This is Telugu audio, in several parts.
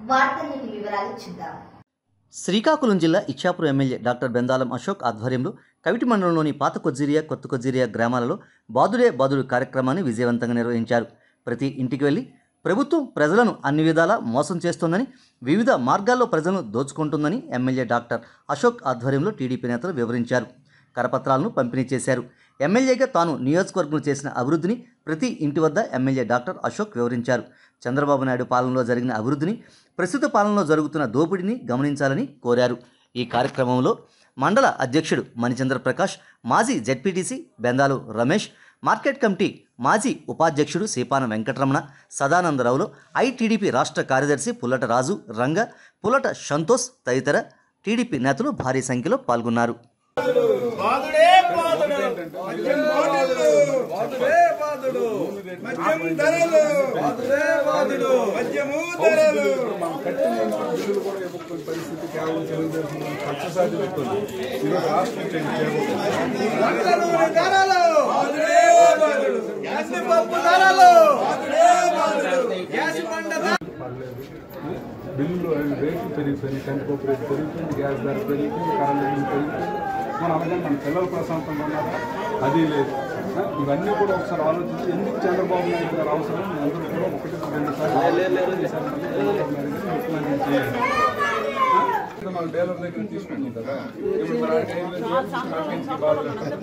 వార్తల్లోని వివరాలు చూద్దాం శ్రీకాకుళం జిల్లా ఇచ్చాపురం ఎమ్మెల్యే డాక్టర్ బెందాలం అశోక్ ఆధ్వర్యంలో కవిటి మండలంలోని పాత కొజ్జిరియా కొత్త కొజ్జిరియా గ్రామాలలో బాదుడే బాదుడు కార్యక్రమాన్ని విజయవంతంగా నిర్వహించారు ప్రతి ఇంటికి వెళ్ళి ప్రభుత్వం ప్రజలను అన్ని విధాలా మోసం చేస్తోందని వివిధ మార్గాల్లో ప్రజలను దోచుకుంటుందని ఎమ్మెల్యే డాక్టర్ అశోక్ ఆధ్వర్యంలో టీడీపీ నేతలు వివరించారు కరపత్రాలను పంపిణీ చేశారు ఎమ్మెల్యేగా తాను నియోజకవర్గం చేసిన అభివృద్ధిని ప్రతి ఇంటి వద్ద ఎమ్మెల్యే డాక్టర్ అశోక్ వివరించారు చంద్రబాబు నాయుడు పాలనలో జరిగిన అభివృద్ధిని ప్రస్తుత పాలనలో జరుగుతున్న దోపిడీని గమనించాలని కోరారు ఈ కార్యక్రమంలో మండల అధ్యక్షుడు మణిచంద్ర ప్రకాష్ మాజీ ZPTC Bendalu Ramesh market committee మాజీ ఉపాధ్యక్షుడు సీపాన వెంకటరమణ సదానందరావులు ఐటీడీపీ రాష్ట్ర కార్యదర్శి పుల్లట రాజు రంగ పుల్లట సంతోష్ తదితర టీడీపీ నేతలు భారీ సంఖ్యలో పాల్గొన్నారు బాదుడే బాదుడు మద్యం బాదుడు బాదుడే బాదుడు మద్యం ధరలు బాదుడే బాదుడు మద్యము ధరలు మనం కట్టిన బిల్లులు కూడా ఇవ్వకపోయిన పరిస్థితి కేవలం తెలుగుదేశం కక్ష సాధిస్తుంది ఈరోజు రాష్ట్రం వంటనూనె ధరలు బాదుడే బాదుడు గ్యాస్ పప్పు ధరలు బాదుడే బాదుడు గ్యాస్ బండ ధర పర్లేదు బిల్లులు రేట్లు పెరిగిపోయినాయి కందిపప్పు రేటు పెరిగిపోయింది గ్యాస్ ధర పెరిగిపోయింది కరెంట్ బిల్లు పెరిగిపోయింది మనం అలాగే మన పిల్లలు ప్రశాంతంగా ఉన్నారా అది లేదు ఆ, ఇవన్నీ కూడా ఒకసారి ఆలోచించి ఎందుకు చంద్రబాబు నాయుడు గారు అవసరం మీ అందరూ కూడా ఒకటి రెండు సార్లు ఈసారి మళ్ళీ చంద్రబాబు నాయుడు గారిని ముఖ్యమంత్రి చేయాలి ఆ? ఇది మన డీలర్ దగ్గర తీసుకుంటాం కదా ఇప్పుడు మరి ఆయనకి ఏం లేదు, నాకు ఇంటికి బాధ లేదు.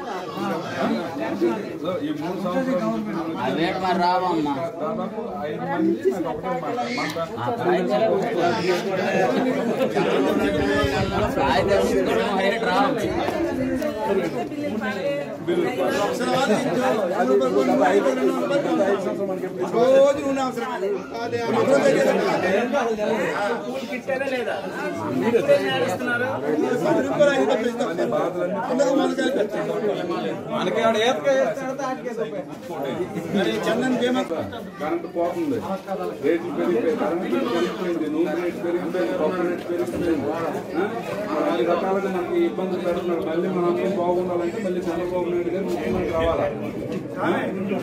సో ఈ మూడు సంవత్సరాలు దాదాపు ఐదు మంది నాకు ఒకటే మాట మన రోజు ఉన్న అవసరం అదే చందన్ బీమా కరెంట్ పోతుంది రేట్లు పెరిగిపోయి కరెంట్ బిల్లు పెరిగిపోయింది నూనె రేటు పెరిగిపోయింది పప్పు రేటు పెరిగిపోయింది ఆ? మరి అన్ని రకాలుగా మనకి ఇబ్బందులు పెడుతున్నారు మళ్ళీ మన అందరం బాగుండాలంటే మళ్ళీ చంద్రబాబు నాయుడు గారు ముఖ్యమంత్రి రావాలా ఆ?